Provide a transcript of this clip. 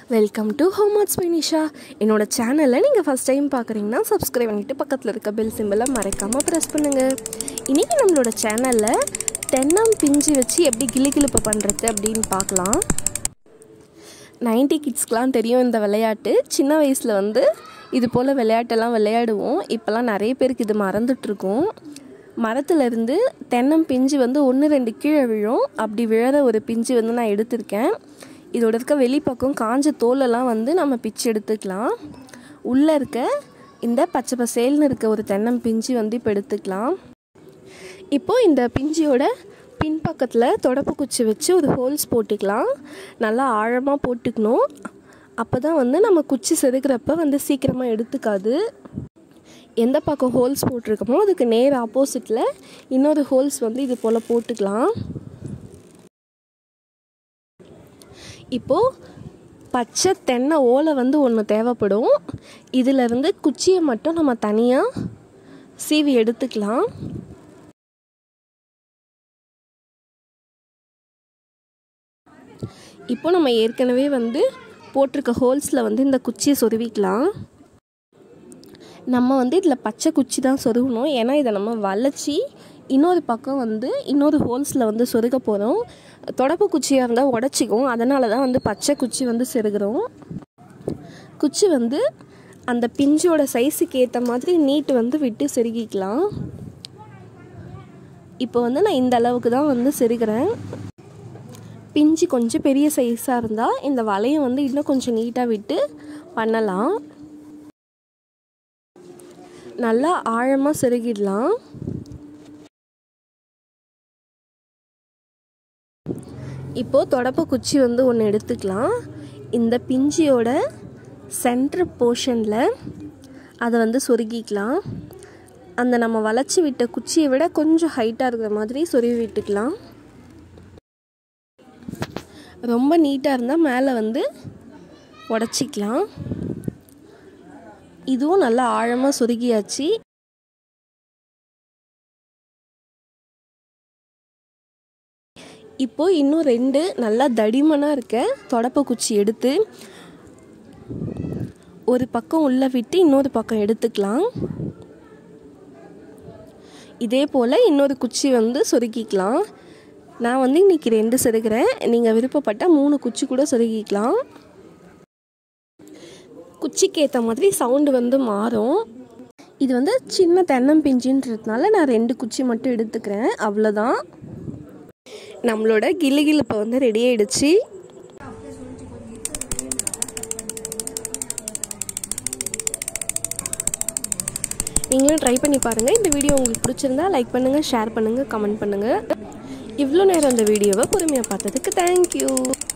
welcome to home arts பைனிஷா என்னோட சேனலை நீங்கள் ஃபஸ்ட் டைம் பார்க்குறீங்கன்னா சப்ஸ்கிரைப் பண்ணிவிட்டு பக்கத்தில் இருக்க பெல் சிம்பிளை மறக்காமல் ப்ரெஸ் பண்ணுங்கள் இன்றைக்கி நம்மளோட சேனலில் தென்னம் பிஞ்சு வச்சு எப்படி கிளுகிளுப்பு பண்ணுறது அப்படின்னு பார்க்கலாம் நைன்டி கிட்ஸ்க்கெலாம் தெரியும் இந்த விளையாட்டு சின்ன வயசில் வந்து இது போல் விளையாட்டெல்லாம் விளையாடுவோம் இப்போல்லாம் நிறைய பேருக்கு இது மறந்துட்டுருக்கோம் மரத்துலேருந்து தென்னம் பிஞ்சு வந்து ஒன்று ரெண்டு கீழே விழும் அப்படி விழற ஒரு பிஞ்சு வந்து நான் எடுத்திருக்கேன் இதோட இருக்க வெளிப்பக்கம் காஞ்ச தோலெல்லாம் வந்து நம்ம பிச்சு எடுத்துக்கலாம் உள்ளே இருக்க இந்த பச்சை பசேல்னு இருக்க ஒரு தென்னம் பிஞ்சு வந்து இப்போ எடுத்துக்கலாம் இப்போது இந்த பிஞ்சியோட பின்பக்கத்தில் தொடப்பு குச்சி வச்சு ஒரு ஹோல்ஸ் போட்டுக்கலாம் நல்லா ஆழமாக போட்டுக்கணும் அப்போ தான் வந்து நம்ம குச்சி செதுக்கிறப்ப வந்து சீக்கிரமாக எடுத்துக்காது எந்த பக்கம் ஹோல்ஸ் போட்டிருக்கோமோ அதுக்கு நேர் ஆப்போசிட்டில் இன்னொரு ஹோல்ஸ் வந்து இது போல் போட்டுக்கலாம் இப்போது பச்சை தென்னை ஓலை வந்து ஒன்று தேவைப்படும் இதிலிருந்து குச்சியை மட்டும் நம்ம தனியாக சீவி எடுத்துக்கலாம் இப்போ நம்ம ஏற்கனவே வந்து போட்டிருக்க ஹோல்ஸில் வந்து இந்த குச்சியை சொருவிக்கலாம் நம்ம வந்து இதில் பச்சை குச்சி தான் சொருகணும் ஏன்னா இதை நம்ம வளைச்சி இன்னொரு பக்கம் வந்து இன்னொரு ஹோல்ஸில் வந்து சொருக போகிறோம் தொடப்பு குச்சியாக இருந்தால் உடச்சிக்கும் அதனால தான் வந்து பச்சை குச்சி வந்து செருகிறோம் குச்சி வந்து அந்த பிஞ்சோட சைஸுக்கு ஏற்ற மாதிரி நீட்டு வந்து விட்டு செருகிக்கலாம் இப்போ வந்து நான் இந்த அளவுக்கு தான் வந்து செருகிறேன் பிஞ்சு கொஞ்சம் பெரிய சைஸாக இருந்தால் இந்த வலையை வந்து இன்னும் கொஞ்சம் நீட்டாக விட்டு பண்ணலாம் நல்லா ஆழமாக செருகிடலாம் இப்போது தொடப்பு குச்சி வந்து ஒன்று எடுத்துக்கலாம் இந்த பிஞ்சியோட சென்ட்ரு போர்ஷனில் அதை வந்து சொருகிக்கலாம் அந்த நம்ம வளைச்சி விட்ட குச்சியை விட கொஞ்சம் ஹைட்டாக இருக்கிற மாதிரி சொருவி விட்டுக்கலாம் ரொம்ப நீட்டாக இருந்தால் மேலே வந்து உடச்சிக்கலாம் இதுவும் நல்லா ஆழமாக சொருகியாச்சு இப்போது இன்னும் ரெண்டு நல்லா தடிமனாக இருக்க தொடப்ப குச்சி எடுத்து ஒரு பக்கம் உள்ளே விட்டு இன்னொரு பக்கம் எடுத்துக்கலாம் இதே போல் இன்னொரு குச்சி வந்து சொருக்கிக்கலாம் நான் வந்து இன்றைக்கி ரெண்டு சொருகிறேன் நீங்கள் விருப்பப்பட்டால் மூணு குச்சி கூட சொருகிக்கலாம் குச்சிக்கு ஏற்ற மாதிரி சவுண்டு வந்து மாறும் இது வந்து சின்ன தென்னம்பிஞ்சின்றதுனால நான் ரெண்டு குச்சி மட்டும் எடுத்துக்கிறேன் அவ்வளோதான் நம்மளோட கிளு இப்போ வந்து ரெடி ஆயிடுச்சு நீங்களும் ட்ரை பண்ணி பாருங்கள் இந்த வீடியோ உங்களுக்கு பிடிச்சிருந்தா லைக் பண்ணுங்கள் ஷேர் பண்ணுங்கள் கமெண்ட் பண்ணுங்கள் இவ்வளோ நேரம் இந்த வீடியோவை பொறுமையாக பார்த்ததுக்கு தேங்க்யூ